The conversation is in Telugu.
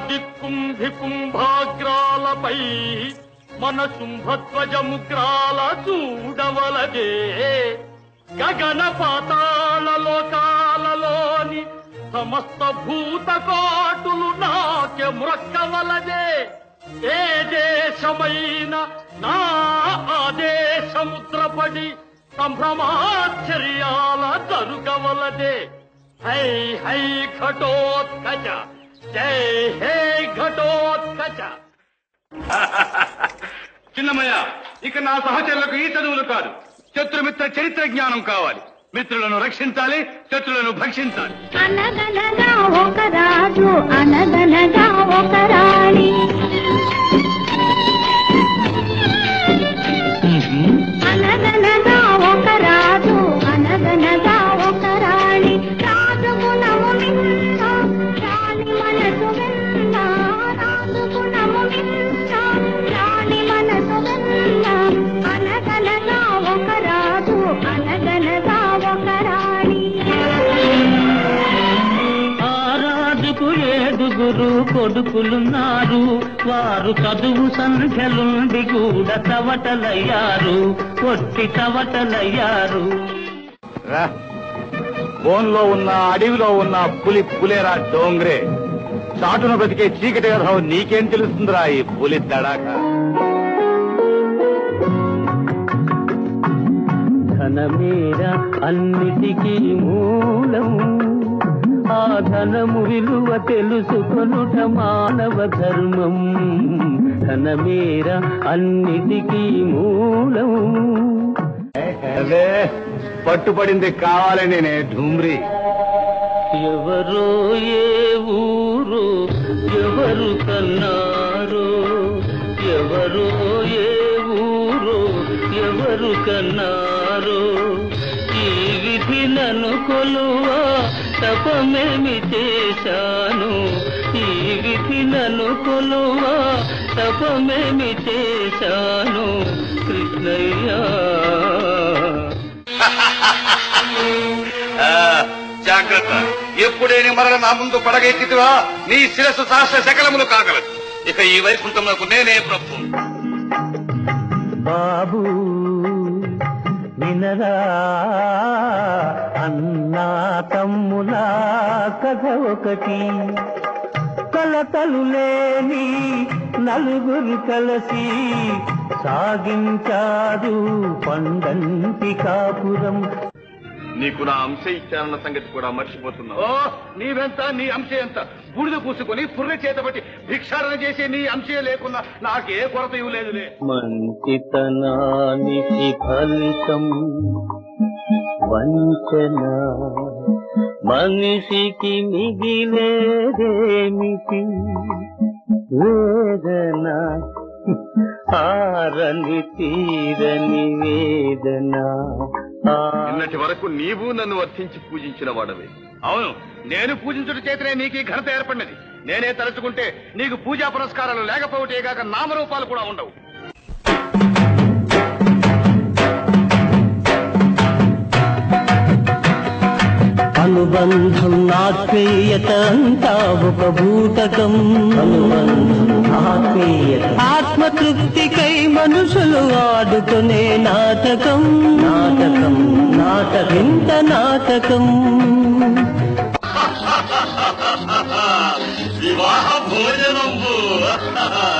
దిక్కుంభి కుంభాగ్రాలపై మన శుంభధ్వజముగ్రాల చూడవలదే గగన పాతాళ లోకాలలోని సమస్త భూతకోటులు నాట్య మ్రక్కవలదే ఏ దేశమైన నా ఆదేశముద్రపడి సంభ్రమాశ్చర్యాల జరుగవలదే హై హై ఘటోత్కచ జై హే ఘటోత్కచ చిన్నమయ్య ఇక నా సహచరులకు ఈ చదువులు కాదు శత్రుమిత్ర చరిత్ర జ్ఞానం కావాలి మిత్రులను రక్షించాలి శత్రులను భక్షించాలి అనగనగా ఒక రాజు అనగనగా ఒక రాణి అనగనగా ఒక రాజు అనగనగా ఒక రాణి రాజు గుణము మిన్న రాణి మనసు వెన్న రాజు గుణము మిన్న రాణి మనసు వెన్న అనగనగా ఒక రాజు అనగనగా ఒక రాణి ఆ రాజుకు ఏడుగురు కొడుకులున్నారు వారు చదువు సంఖ్యలుండి కూడా చవటలయ్యారు కొట్టి చవటలయ్యారు బోన్లో ఉన్న అడవిలో ఉన్న పులి పులేరా డోంగ్రే చాటున బ్రతికే చీకటి రథం నీకేం తెలుస్తుందిరా ఈ పులి తడాక ధనమేర అన్నిటికీ మూలం ఆ ధనము విలువ తెలుసుకొనుట మానవ ధర్మం ధనమేర అన్నిటికీ మూలం అదే పట్టుపడింది కావాలని నే ఢూమ్రి ఎవరో ఏ ఊరు ఎవరు కన్నారు ఎవరో ఏ ఊరు ఎవరు కన్నారు ఈ విధి నన్ను కొలువా తపమేమి చేశాను ఈ విధి నన్ను కొలువా తపమేమి చేశాను కృష్ణయ్య జాగ్రత్త ఎప్పుడైనా మరల నా ముందు పడగెత్తితివా నీ శిరస్సు సహస్ర శకలములు కాగలదు ఇక ఈ వైకుంఠంలో నేనే ప్రభు బాబు వినరా అన్నా తమ్ముల కథ ఒకటి కలతలు లేని నలుగురు కలిసి సాగించారు పండంటి కాపురం నీకు నా అంశ ఇచ్చానన్న సంగతి కూడా మర్చిపోతున్నావు ఓ నీవెంత నీ అంశ ఎంత బూడిద పూసుకొని పుర్రె చేతబట్టి భిక్షాటన చేసే నీ అంశే లేకున్నా నాకే కొరత ఇవ్వలేదులే మంచితనానికి ఫలితం వంచన మనిషికి మిగిలేదేమిటి వేదన ఆరని తీరని వేదన ఆ నిన్నటి వరకు నీవు నన్ను వర్తించి పూజించిన వాడవే అవును నేను పూజించుట చేతనే నీకు ఈ ఘనత ఏర్పడినది నేనే తలుచుకుంటే నీకు పూజా పురస్కారాలు లేకపోవటే కాక నామరూపాలు కూడా ఉండవు అనుబంధం ఆత్మీయత అంతా ఒక భూతకం అనుబంధం ఆత్మీయత ఆత్మతృప్తికై మనుషులు ఆడుకునే నాటకం నాటకం నాటకం ఇంత నాటకం వివాహ భోజనంబు